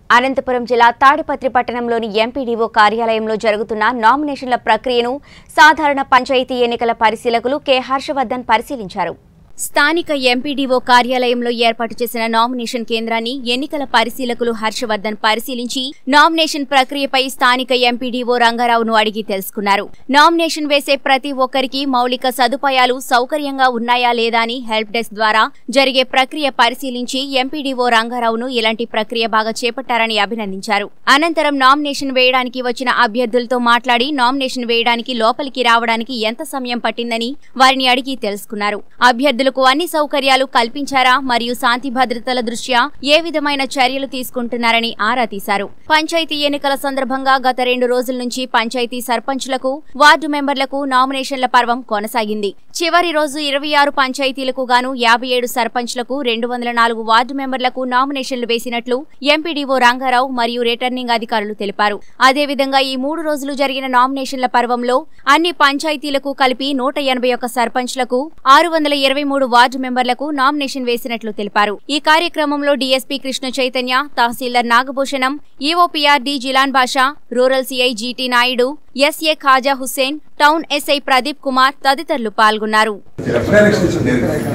అనంతపురం జిల్లా తాడిపత్రి పట్టణంలోని ఎంపీడీఓ కార్యాలయంలో జరుగుతున్న నామినేషన్ల ప్రక్రియను సాధారణ పంచాయతీ ఎన్నికల పరిశీలకులు కె హర్షవర్ధన్ పరిశీలించారు స్థానిక ఎంపీడీఓ కార్యాలయంలో ఏర్పాటు చేసిన నామినేషన్ కేంద్రాన్ని ఎన్నికల పరిశీలకులు హర్షవర్ధన్ పరిశీలించి నామినేషన్ ప్రక్రియపై స్థానిక ఎంపీడీఓ రంగారావును అడిగి తెలుసుకున్నారు నామినేషన్ వేసే ప్రతి ఒక్కరికి మౌలిక సదుపాయాలు సౌకర్యంగా ఉన్నాయా లేదా అని హెల్ప్ డెస్క్ ద్వారా జరిగే ప్రక్రియ పరిశీలించి ఎంపీడీఓ రంగారావును ఇలాంటి ప్రక్రియ బాగా చేపట్టారని అభినందించారు అనంతరం నామినేషన్ వేయడానికి వచ్చిన అభ్యర్థులతో మాట్లాడి నామినేషన్ వేయడానికి లోపలికి రావడానికి ఎంత సమయం పట్టిందని వారిని అడిగి తెలుసుకున్నారు అభ్యర్థులకు అన్ని సౌకర్యాలు కల్పించారా మరియు శాంతి భద్రతల దృష్ట్యా ఏ విధమైన చర్యలు తీసుకుంటున్నారని ఆరా తీశారు పంచాయతీ ఎన్నికల సందర్భంగా గత రెండు రోజుల నుంచి పంచాయతీ సర్పంచులకు వార్డు మెంబర్లకు నామినేషన్ల పర్వం కొనసాగింది చివరి రోజు ఇరవై ఆరు పంచాయతీలకు గాను యాభై ఏడు సర్పంచ్లకు రెండు వందల నాలుగు వార్డు మెంబర్లకు నామినేషన్లు వేసినట్లు ఎంపీడీఓ రంగారావు మరియు రిటర్నింగ్ అధికారులు తెలిపారు అదేవిధంగా ఈ మూడు రోజులు జరిగిన నామినేషన్ల పర్వంలో అన్ని పంచాయతీలకు కలిపి నూట ఎనభై ఒక్క సర్పంచ్లకు ఆరు వందల ఇరవై మూడు వార్డు మెంబర్లకు నామినేషన్ వేసినట్లు తెలిపారు ఈ కార్యక్రమంలో డీఎస్పీ కృష్ణ చైతన్య తహసీల్దార్ Nagabhushanam EOPR D Jilan Basha rural CI GT Naidu SA Khaja Hussain town SI Pradeep Kumar తదితరులు పాల్గొన్నారు డైరెక్షన్ ఇచ్చింది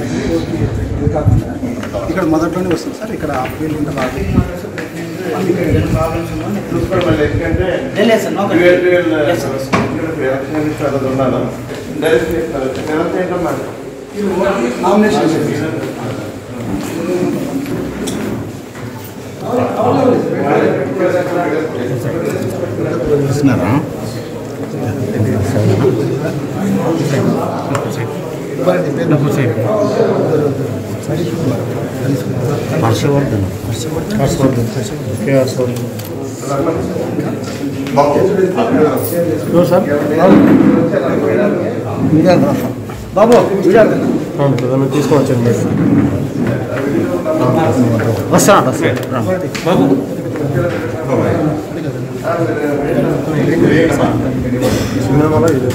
ఇక్కడ మొదట్లోనే వస్తుంది సార్ ఇక్కడ వీళ్ళు ఉన్న వాళ్ళు లేదు sir, no Yes, sir. Nomination Harshavardhan Harshavardhan కే హర్షవర్ధన్ ఎవరు సార్ బాబు అవును కదా తీసుకొని వచ్చాను మీరు వస్తా వస్తా బాబు సినిమాలో ఇది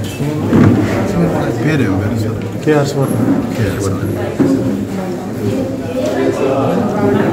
పేరేం పేరు సార్ కే హర్షవర్ధన్ కేశవర్ధన్